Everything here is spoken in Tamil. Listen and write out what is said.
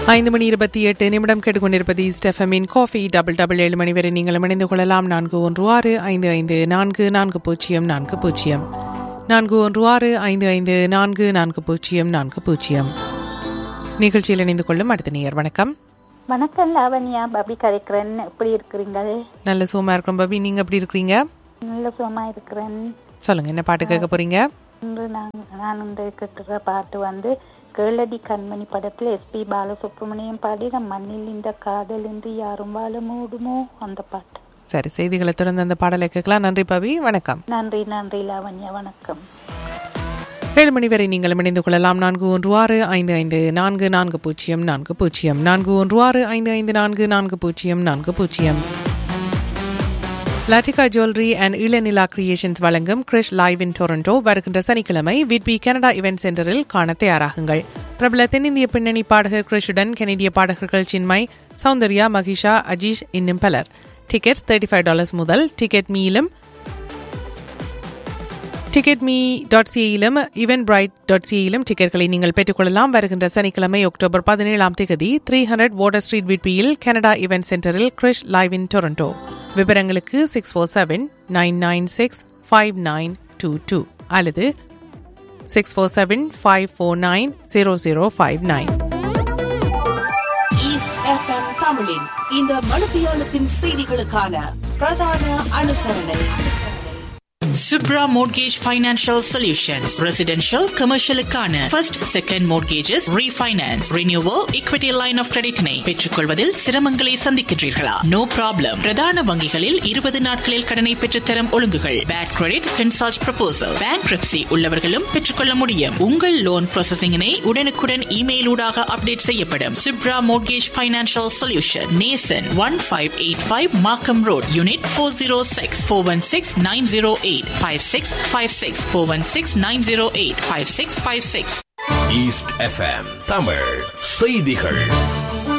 ஐந்து மணி இருபத்தி எட்டு நிமிடம் கேட்டுக்கொண்டிருப்பது ஸ்டெஃபமின் காஃபி டபுள் டபுள் ஏழு மணி வரை நீங்கள் இணைந்து கொள்ளலாம் நான்கு ஒன்று ஆறு ஐந்து ஐந்து நான்கு நான்கு பூஜ்ஜியம் நான்கு பூஜ்ஜியம் நான்கு ஒன்று ஆறு ஐந்து ஐந்து நான்கு நான்கு பூஜ்ஜியம் நான்கு பூஜ்ஜியம் நிகழ்ச்சியில் இணைந்து கொள்ளும் அடுத்த நேயர் வணக்கம் வணக்கம் லாவண்யா பபி கதைக்கிறேன் எப்படி இருக்கிறீங்க நல்ல சோமா இருக்கிறோம் பபி நீங்க எப்படி இருக்கிறீங்க நல்ல சுகமா இருக்கிறேன் சொல்லுங்க என்ன பாட்டு கேட்க போறீங்க இன்று நான் நான் இந்த கேட்டுற பாட்டு வந்து கேளடி கண்மணி படத்தில் எஸ்பி பாலசுப்ரமணியம் பாடின மண்ணில் இந்த காதல் என்று யாரும் வாழ மூடுமோ அந்த பாட்டு சரி செய்திகளை தொடர்ந்து அந்த பாடலை கேட்கலாம் நன்றி பவி வணக்கம் நன்றி நன்றி லாவண்யா வணக்கம் ஏழு மணி வரை நீங்கள் இணைந்து கொள்ளலாம் நான்கு ஒன்று ஆறு ஐந்து ஐந்து நான்கு நான்கு பூஜ்ஜியம் நான்கு பூஜ்ஜியம் நான்கு ஒன்று ஆறு ஐந்து ஐந்து நான்கு நான்கு பூஜ்ஜியம் நான்கு பூஜ்ஜியம் Lattika jewellery and Ilanila creations வழங்கும் கிரிஷ் லைவ் இன் டொரண்டோ வருகின்ற சனிக்கிழமை விட்பி கனடா இவென்ட் சென்டரில் காண தயாராகுங்கள் பிரபல தென்னிந்திய பின்னணி பாடகர் கிரிஷுடன் கனடிய பாடகர்கள் சின்மய் சௌந்தர்யா மகிஷா அஜீஷ் இன்னும் பலர் டிக்கெட்ஸ் தேர்ட்டி ஃபைவ் டாலர்ஸ் முதல் டிக்கெட் மீலும் டிக்கெட் மீ டாட் சியிலும் இவன் பிரைட் டாட் சியிலும் டிக்கெட்களை நீங்கள் பெற்றுக்கொள்ளலாம் வருகின்ற சனிக்கிழமை அக்டோபர் பதினேழாம் தேதி த்ரீ ஹண்ட்ரட் வாட்டர் ஸ்ட்ரீட் விட்பியில் கனடா இவென்ட் சென்டரில் கிரிஷ் லைவ் இன் டொரண்டோ விவரங்களுக்கு six four seven nine nine six five nine two two அல்லது six four seven five four nine zero zero five nine east FM தமிழின் இந்த மனுப்பியாளத்தின் செய்திகளுக்கான பிரதான அனுசரணை Subra Mortgage Financial Solutions. Residential, commercial க்கான first, second mortgages, refinance, renewal, equity line of credit னை பெற்றுக்கொள்வதில் சிரமங்களை சந்திக்கின்றீர்களா நோ ப்ராப்ளம் பிரதான வங்கிகளில் இருபது நாட்களில் கடனை பெற்றுத்தரும் ஒழுங்குகள் bad credit consult proposal bank உள்ளவர்களும் பெற்றுக்கொள்ள முடியும் உங்கள் லோன் ப்ராசஸிங்கினை உடனுக்குடன் இமெயில் ஊடாக அப்டேட் செய்யப்படும் சுப்ரா மோர்கேஜ் ஃபைனான்சியல் சொல்யூஷன் நேசன் one five eight five Markham road unit four zero six four one six nine zero eight five six five six four one six nine zero eight five six five six east FM Tamil செய்திகள்